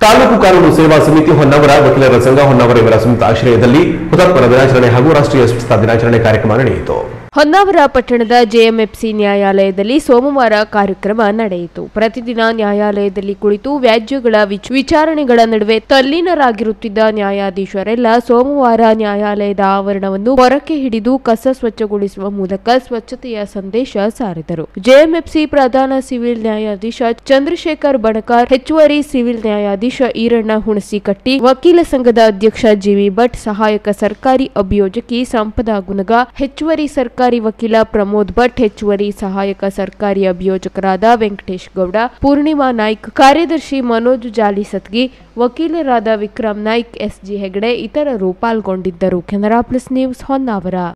ತಾಲೂಕು ಕಾನೂನು ಸೇವಾ ಸಮಿತಿ ಹೊನ್ನಾವರ ವಕೀಲರ ಸಂಘ ಹೊನ್ನಾವರ ಇವರ ಸಂಯುಕ್ತ ಆಶ್ರಯದಲ್ಲಿ ಹುತಾತ್ಮರ ದಿನಾಚರಣೆ ಹಾಗೂ ರಾಷ್ಟ್ರೀಯ ಸ್ವಚ್ಛತಾ ದಿನಾಚರಣೆ ಕಾರ್ಯಕ್ರಮ ನಡೆಯಿತು ಹೊನ್ನಾವರ ಪಟ್ಟಣದ ಜೆಎಂಎಫ್ಸಿ ನ್ಯಾಯಾಲಯದಲ್ಲಿ ಸೋಮವಾರ ಕಾರ್ಯಕ್ರಮ ನಡೆಯಿತು ಪ್ರತಿದಿನ ನ್ಯಾಯಾಲಯದಲ್ಲಿ ಕುಳಿತು ವ್ಯಾಜ್ಯಗಳ ವಿಚ್- ವಿಚಾರಣೆಗಳ ನಡುವೆ ತಲ್ಲೀನರಾಗಿರುತ್ತಿದ್ದ ನ್ಯಾಯಾಧೀಶರೆಲ್ಲ ಸೋಮವಾರ ನ್ಯಾಯಾಲಯದ ಆವರಣವನ್ನು ಹೊರಕ್ಕೆ ಹಿಡಿದು ಕಸ ಸ್ವಚ್ಛಗೊಳಿಸುವ ಮೂಲಕ ಸ್ವಚ್ಛತೆಯ ಸಂದೇಶ ಸಾರಿದರು ಜೆಎಂಎಫ್ಸಿ ಪ್ರಧಾನ ಸಿವಿಲ್ ನ್ಯಾಯಾಧೀಶ ಚಂದ್ರಶೇಖರ್ ಬಣಕಾರ್ ಹೆಚ್ಚುವರಿ ಸಿವಿಲ್ ನ್ಯಾಯಾಧೀಶ ಈರಣ್ಣ ಹುಣಸಿಕಟ್ಟಿ ವಕೀಲ ಸಂಘದ ಅಧ್ಯಕ್ಷ ಜಿವಿ ಭಟ್ ಸಹಾಯಕ ಸರ್ಕಾರಿ ಅಭಿಯೋಜಕಿ ಸಂಪದಾ ಗುನಗ ಹೆಚ್ಚುವರಿ ಸರ್ಕಾರಿ ವಕೀಲ ಪ್ರಮೋದ್ ಭಟ್ ಹೆಚ್ಚುವರಿ ಸಹಾಯಕ ಸರ್ಕಾರಿ ಅಭಿಯೋಜಕರಾದ ವೆಂಕಟೇಶ್ ಗೌಡ ಪೂರ್ಣಿಮಾ ನಾಯ್ಕ್ ಕಾರ್ಯದರ್ಶಿ ಮನೋಜ್ ಜಾಲಿ ಸತ್ಗಿ ವಕೀಲರಾದ ವಿಕ್ರಮ್ ನಾಯ್ಕ್ ಎಸ್ಜಿ ಹೆಗಡೆ ಇತರರು ಪಾಲ್ಗೊಂಡಿದ್ದರು ಕೆನರಾ ಪ್ಲಸ್ ನ್ಯೂಸ್ ಹೊನ್ನಾವರ